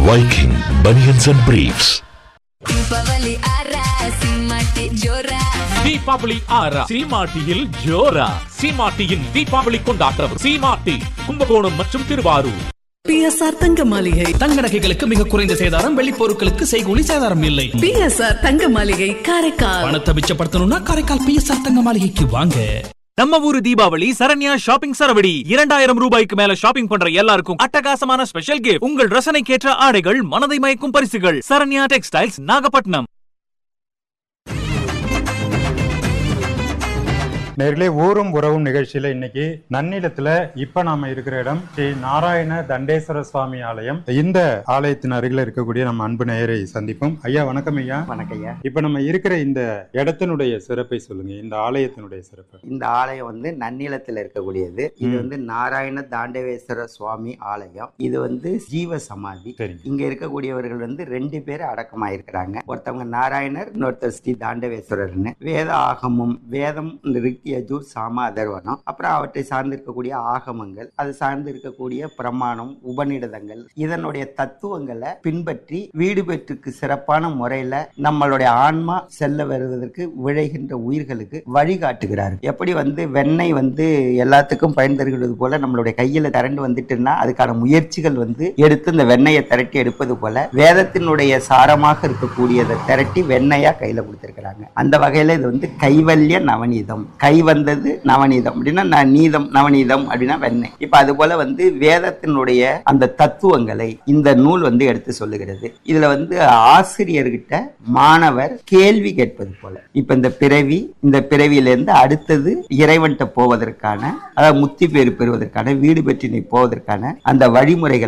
Viking Bunions and Briefs. Deepavali ಆರ ಸಿಂಹಕ್ಕೆ ಜೋರ தீபாவளி ஆறா சீமாட்டியில் ஜோரா சீமாட்டியின் தீபாவளி கொண்டாட்டம் சீமாட்டி கும்பகோணம் மற்றும் திருவாரூர் பிஎஸ்ஆர் தங்க மாளிகை தங்க நகைகளுக்கு மிக குறைந்த சேதாரம் வெள்ளி பொருட்களுக்கு செய்கூலி சேதாரம் இல்லை பிஎஸ்ஆர் தங்க மாளிகை காரைக்கால் பணத்தை மிச்சப்படுத்தணும்னா காரைக்கால் பிஎஸ்ஆர் தங்க மாளிகைக்கு வாங்க நம்ம ஊரு தீபாவளி சரண்யா ஷாப்பிங் சரவடி இரண்டாயிரம் ரூபாய்க்கு மேல ஷாப்பிங் பண்ற எல்லாருக்கும் அட்டகாசமான ஸ்பெஷல் கிஃப்ட் உங்கள் ரசனைக்கேற்ற ஆடைகள் மனதை மயக்கும் பரிசுகள் சரண்யா டெக்ஸ்டைல்ஸ் நாகப்பட்டினம் நேர்களே ஊரும் உறவும் நிகழ்ச்சியில இன்னைக்கு நன்னிலத்துல இப்ப நாம இருக்கிற இடம் ஸ்ரீ நாராயண தண்டேஸ்வர சுவாமி ஆலயம் இந்த ஆலயத்தின் அருகில் இருக்கக்கூடிய நம்ம அன்பு நேயரை சந்திப்போம் ஐயா வணக்கம் ஐயா வணக்கம் ஐயா இப்ப நம்ம இருக்கிற இந்த இடத்தினுடைய சிறப்பை சொல்லுங்க இந்த ஆலயத்தினுடைய சிறப்பு இந்த ஆலயம் வந்து நன்னிலத்தில் இருக்கக்கூடியது இது ம். வந்து நாராயண தாண்டவேஸ்வர சுவாமி ஆலயம் இது வந்து ஜீவ சமாதி சரிங்க இங்க இருக்கக்கூடியவர்கள் வந்து ரெண்டு பேர் அடக்கமாயிருக்கிறாங்க ஒருத்தவங்க நாராயணர் இன்னொருத்தர் ஸ்ரீ தாண்டவேஸ்வரர்னு வேத ஆகமம் வேதம் ரிக்தி யஜூர் சாம அதர்வனம் அப்புறம் அவற்றை சார்ந்து இருக்கக்கூடிய ஆகமங்கள் அது சார்ந்து இருக்கக்கூடிய பிரமாணம் உபநிடதங்கள் இதனுடைய தத்துவங்களை பின்பற்றி வீடு பெற்றுக்கு சிறப்பான முறையில நம்மளுடைய ஆன்மா செல்ல வருவதற்கு விழைகின்ற உயிர்களுக்கு வழிகாட்டுகிறார் எப்படி வந்து வெண்ணெய் வந்து எல்லாத்துக்கும் பயன் தருகிறது போல நம்மளுடைய கையில திரண்டு வந்துட்டுன்னா அதுக்கான முயற்சிகள் வந்து எடுத்து இந்த வெண்ணெயை திரட்டி எடுப்பது போல வேதத்தினுடைய சாரமாக இருக்கக்கூடியதை திரட்டி வெண்ணெயா கையில கொடுத்திருக்கிறாங்க அந்த வகையில இது வந்து கைவல்ய நவநீதம் கை வந்தது நவநீதம் அப்படின்னா ந- நீதம் நவநீதம் அப்படின்னா வெண்ணெய் இப்ப அது போல வந்து வேதத்தினுடைய அந்த தத்துவங்களை இந்த நூல் வந்து எடுத்து சொல்லுகிறது இதுல வந்து ஆசிரியர்கிட்ட மாணவர் கேள்வி கேட்பது போல இப்ப இந்த பிறவி இந்த பிறவியிலிருந்து அடுத்தது இறைவன்கிட்ட போவதற்கான அதாவது முத்தி பேறு பெறுவதற்கான வீடு பெற்றினை போவதற்கான அந்த வழிமுறைகளை